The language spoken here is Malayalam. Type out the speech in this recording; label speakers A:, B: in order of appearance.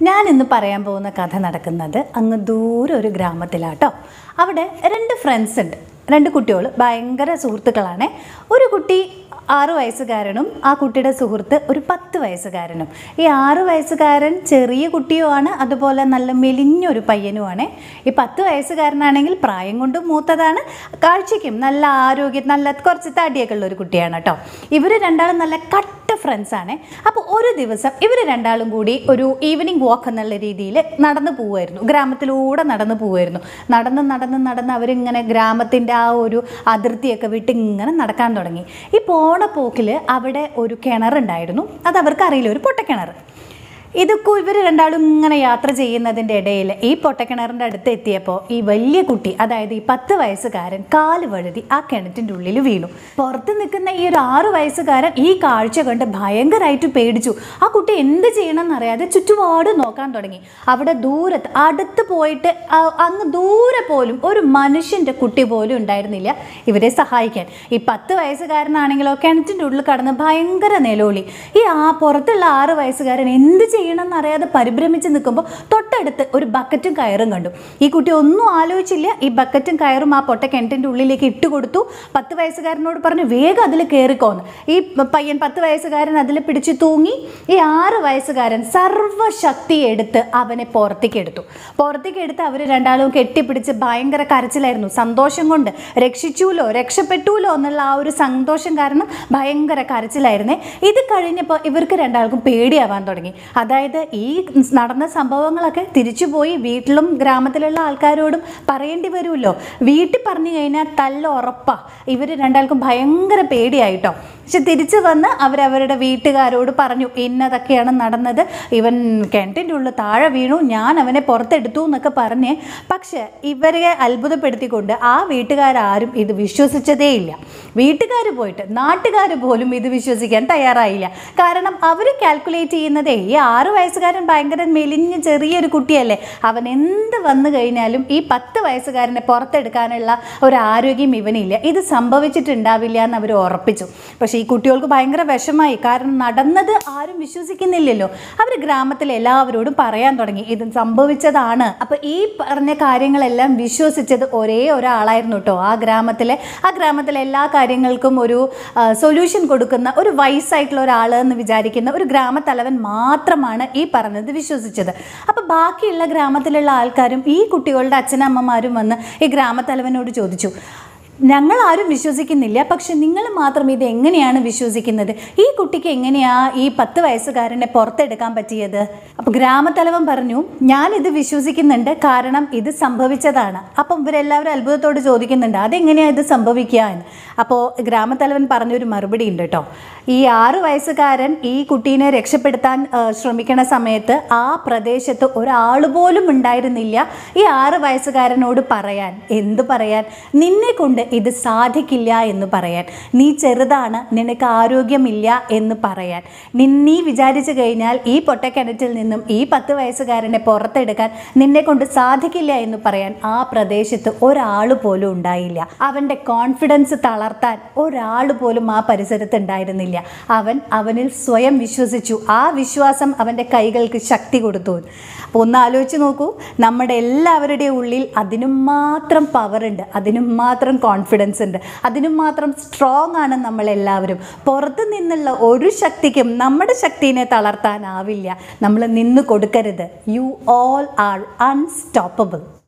A: ഞാൻ ഇന്ന് പറയാൻ പോകുന്ന കഥ നടക്കുന്നത് അങ്ങ് ദൂരെ ഒരു ഗ്രാമത്തിലാട്ടോ അവിടെ രണ്ട് ഫ്രണ്ട്സ് ഉണ്ട് രണ്ട് കുട്ടികൾ ഭയങ്കര സുഹൃത്തുക്കളാണ് ഒരു കുട്ടി ആറ് വയസ്സുകാരനും ആ കുട്ടിയുടെ സുഹൃത്ത് ഒരു പത്ത് വയസ്സുകാരനും ഈ ആറ് വയസ്സുകാരൻ ചെറിയ കുട്ടിയുമാണ് അതുപോലെ നല്ല മെലിഞ്ഞൊരു പയ്യനുമാണ് ഈ പത്ത് വയസ്സുകാരനാണെങ്കിൽ പ്രായം കൊണ്ട് മൂത്തതാണ് കാഴ്ചയ്ക്കും നല്ല ആരോഗ്യം നല്ല കുറച്ച് തടിയൊക്കെ ഉള്ള ഒരു കുട്ടിയാണ് കേട്ടോ ഇവർ രണ്ടാളും നല്ല കട്ട ഫ്രണ്ട്സ് ആണ് അപ്പോൾ ഒരു ദിവസം ഇവർ രണ്ടാളും കൂടി ഒരു ഈവനിങ് വാക്ക് എന്നുള്ള രീതിയിൽ നടന്നു പോവുമായിരുന്നു ഗ്രാമത്തിലൂടെ നടന്നു പോവുമായിരുന്നു നടന്ന് നടന്ന് നടന്ന് അവരിങ്ങനെ ഗ്രാമത്തിൻ്റെ ആ ഒരു അതിർത്തിയൊക്കെ വിട്ട് ഇങ്ങനെ നടക്കാൻ തുടങ്ങി ഈ പോണ പോക്കിൽ അവിടെ ഒരു കിണറുണ്ടായിരുന്നു അത് അവർക്ക് അറിയില്ല ഒരു പൊട്ടക്കിണർ ഇതൊക്കെ ഇവർ രണ്ടാളും ഇങ്ങനെ യാത്ര ചെയ്യുന്നതിൻ്റെ ഇടയിൽ ഈ പൊട്ടക്കിണറിൻ്റെ അടുത്ത് എത്തിയപ്പോൾ ഈ വലിയ കുട്ടി അതായത് ഈ പത്ത് വയസ്സുകാരൻ കാല് വഴുതി ആ കിണറ്റിൻ്റെ ഉള്ളിൽ വീണു പുറത്ത് നിൽക്കുന്ന ഈ ഒരു ആറു വയസ്സുകാരൻ ഈ കാഴ്ച കണ്ട് ഭയങ്കരമായിട്ട് പേടിച്ചു ആ കുട്ടി എന്ത് ചെയ്യണമെന്ന് അറിയാതെ ചുറ്റുപാട് നോക്കാൻ തുടങ്ങി അവിടെ ദൂരത്ത് അടുത്ത് പോയിട്ട് ആ- അങ്ങ് ദൂരെ പോലും ഒരു മനുഷ്യൻ്റെ കുട്ടി പോലും ഉണ്ടായിരുന്നില്ല ഇവരെ സഹായിക്കാൻ ഈ പത്ത് വയസ്സുകാരനാണെങ്കിലോ കിണറ്റിൻ്റെ ഉള്ളിൽ കടന്ന് ഭയങ്കര നിലവിളി ഈ ആ പുറത്തുള്ള ആറ് വയസ്സുകാരൻ എന്ത് ചെയ്യണമെന്ന് അറിയാതെ പരിഭ്രമിച്ച് നിൽക്കുമ്പോൾ തൊട്ടടുത്ത് ഒരു ബക്കറ്റും കയറും കണ്ടു ഈ കുട്ടി ഒന്നും ആലോചിച്ചില്ല ഈ ബക്കറ്റും കയറും ആ പൊട്ട കിണറ്റിൻ്റെ ഉള്ളിലേക്ക് ഇട്ട് കൊടുത്തു പത്ത് വയസ്സുകാരനോട് പറഞ്ഞു വേഗം അതിൽ കയറിക്കോന്ന് ഈ പയ്യൻ പത്ത് വയസ്സുകാരൻ അതിൽ പിടിച്ച് തൂങ്ങി ഈ ആറ് വയസ്സുകാരൻ സർവ്വശക്തി എടുത്ത് അവനെ പുറത്തേക്ക് എടുത്തു പുറത്തേക്ക് എടുത്ത് അവർ രണ്ടാളും കെട്ടിപ്പിടിച്ച് ഭയങ്കര കരച്ചിലായിരുന്നു സന്തോഷം കൊണ്ട് രക്ഷിച്ചുല്ലോ രക്ഷപ്പെട്ടുല്ലോ എന്നുള്ള ആ ഒരു സന്തോഷം കാരണം ഭയങ്കര കരച്ചിലായിരുന്നേ ഇത് കഴിഞ്ഞപ്പോൾ ഇവർക്ക് രണ്ടാൾക്കും പേടിയാവാൻ തുടങ്ങി അതായത് ഈ നടന്ന സംഭവങ്ങളൊക്കെ തിരിച്ചുപോയി വീട്ടിലും ഗ്രാമത്തിലുള്ള ആൾക്കാരോടും പറയേണ്ടി വരുമല്ലോ വീട്ടിൽ പറഞ്ഞു കഴിഞ്ഞാൽ തല്ല ഉറപ്പാ ഇവർ രണ്ടാൾക്കും ഭയങ്കര പേടിയായിട്ടോ പക്ഷെ തിരിച്ചു വന്ന് അവരവരുടെ വീട്ടുകാരോട് പറഞ്ഞു ഇന്നതൊക്കെയാണ് നടന്നത് ഇവൻ കിണറ്റിൻ്റെ ഉള്ളിൽ താഴെ വീണു ഞാൻ അവനെ പുറത്തെടുത്തു എന്നൊക്കെ പറഞ്ഞ് പക്ഷെ ഇവരെ അത്ഭുതപ്പെടുത്തിക്കൊണ്ട് ആ വീട്ടുകാരും ഇത് വിശ്വസിച്ചതേയില്ല വീട്ടുകാർ പോയിട്ട് നാട്ടുകാർ പോലും ഇത് വിശ്വസിക്കാൻ തയ്യാറായില്ല കാരണം അവർ കാൽക്കുലേറ്റ് ചെയ്യുന്നതേ ഈ ആറ് വയസ്സുകാരൻ ഭയങ്കര മെലിഞ്ഞ് ചെറിയൊരു കുട്ടിയല്ലേ അവൻ എന്ത് വന്നു കഴിഞ്ഞാലും ഈ പത്ത് വയസ്സുകാരനെ പുറത്തെടുക്കാനുള്ള ഒരു ആരോഗ്യം ഇവനില്ല ഇത് സംഭവിച്ചിട്ടുണ്ടാവില്ല എന്ന് അവർ ഉറപ്പിച്ചു പക്ഷേ ഈ കുട്ടികൾക്ക് ഭയങ്കര വിഷമായി കാരണം നടന്നത് ആരും വിശ്വസിക്കുന്നില്ലല്ലോ അവർ ഗ്രാമത്തിലെ എല്ലാവരോടും പറയാൻ തുടങ്ങി ഇത് സംഭവിച്ചതാണ് അപ്പോൾ ഈ പറഞ്ഞ കാര്യങ്ങളെല്ലാം വിശ്വസിച്ചത് ഒരേ ഒരാളായിരുന്നു കേട്ടോ ആ ഗ്രാമത്തിലെ ആ ഗ്രാമത്തിലെ എല്ലാ കാര്യങ്ങൾക്കും ഒരു സൊല്യൂഷൻ കൊടുക്കുന്ന ഒരു വയസ്സായിട്ടുള്ള ഒരാൾ എന്ന് വിചാരിക്കുന്ന ഒരു ഗ്രാമത്തലവൻ മാത്രമാണ് ഈ പറഞ്ഞത് വിശ്വസിച്ചത് അപ്പോൾ ബാക്കിയുള്ള ഗ്രാമത്തിലുള്ള ആൾക്കാരും ഈ കുട്ടികളുടെ അച്ഛനമ്മമാരും വന്ന് ഈ ഗ്രാമത്തലവനോട് ചോദിച്ചു ഞങ്ങൾ ആരും വിശ്വസിക്കുന്നില്ല പക്ഷെ നിങ്ങൾ മാത്രം ഇത് എങ്ങനെയാണ് വിശ്വസിക്കുന്നത് ഈ കുട്ടിക്ക് എങ്ങനെയാ ഈ പത്ത് വയസ്സുകാരനെ പുറത്തെടുക്കാൻ പറ്റിയത് അപ്പോൾ ഗ്രാമത്തലവൻ പറഞ്ഞു ഞാനിത് വിശ്വസിക്കുന്നുണ്ട് കാരണം ഇത് സംഭവിച്ചതാണ് അപ്പം ഇവരെല്ലാവരും അത്ഭുതത്തോട് ചോദിക്കുന്നുണ്ട് അതെങ്ങനെയാണ് ഇത് സംഭവിക്കുക എന്ന് അപ്പോൾ ഗ്രാമത്തലവൻ പറഞ്ഞൊരു മറുപടി ഉണ്ട് കേട്ടോ ഈ ആറ് വയസ്സുകാരൻ ഈ കുട്ടീനെ രക്ഷപ്പെടുത്താൻ ആ, ശ്രമിക്കണ സമയത്ത് ആ പ്രദേശത്ത് ഒരാൾ പോലും ഉണ്ടായിരുന്നില്ല ഈ ആറ് വയസ്സുകാരനോട് പറയാൻ എന്ത് പറയാൻ നിന്നെ കൊണ്ട് ഇത് സാധിക്കില്ല എന്ന് പറയാൻ നീ ചെറുതാണ് നിനക്ക് ആരോഗ്യമില്ല എന്ന് പറയാൻ നി- നീ വിചാരിച്ചു കഴിഞ്ഞാൽ ഈ പൊട്ടക്കിണറ്റിൽ നിന്നും ഈ പത്ത് വയസ്സുകാരനെ പുറത്തെടുക്കാൻ നിന്നെ കൊണ്ട് സാധിക്കില്ല എന്ന് പറയാൻ ആ പ്രദേശത്ത് ഒരാൾ പോലും ഉണ്ടായില്ല അവൻ്റെ കോൺഫിഡൻസ് തളർത്താൻ ഒരാൾ പോലും ആ പരിസരത്ത് ഉണ്ടായിരുന്നില്ല അവൻ അവനിൽ സ്വയം വിശ്വസിച്ചു ആ വിശ്വാസം അവൻ്റെ കൈകൾക്ക് ശക്തി കൊടുത്തു അപ്പോൾ ഒന്ന് ആലോചിച്ച് നോക്കൂ നമ്മുടെ എല്ലാവരുടെയും ഉള്ളിൽ അതിനും മാത്രം പവർ ഉണ്ട് അതിനും മാത്രം കോൺഫിഡൻസ് ഉണ്ട് അതിനും മാത്രം സ്ട്രോങ് ആണ് നമ്മളെല്ലാവരും പുറത്ത് നിന്നുള്ള ഒരു ശക്തിക്കും നമ്മുടെ ശക്തിനെ തളർത്താനാവില്ല നമ്മൾ നിന്ന് കൊടുക്കരുത് യു ഓൾ ആർ അൺസ്റ്റോപ്പബിൾ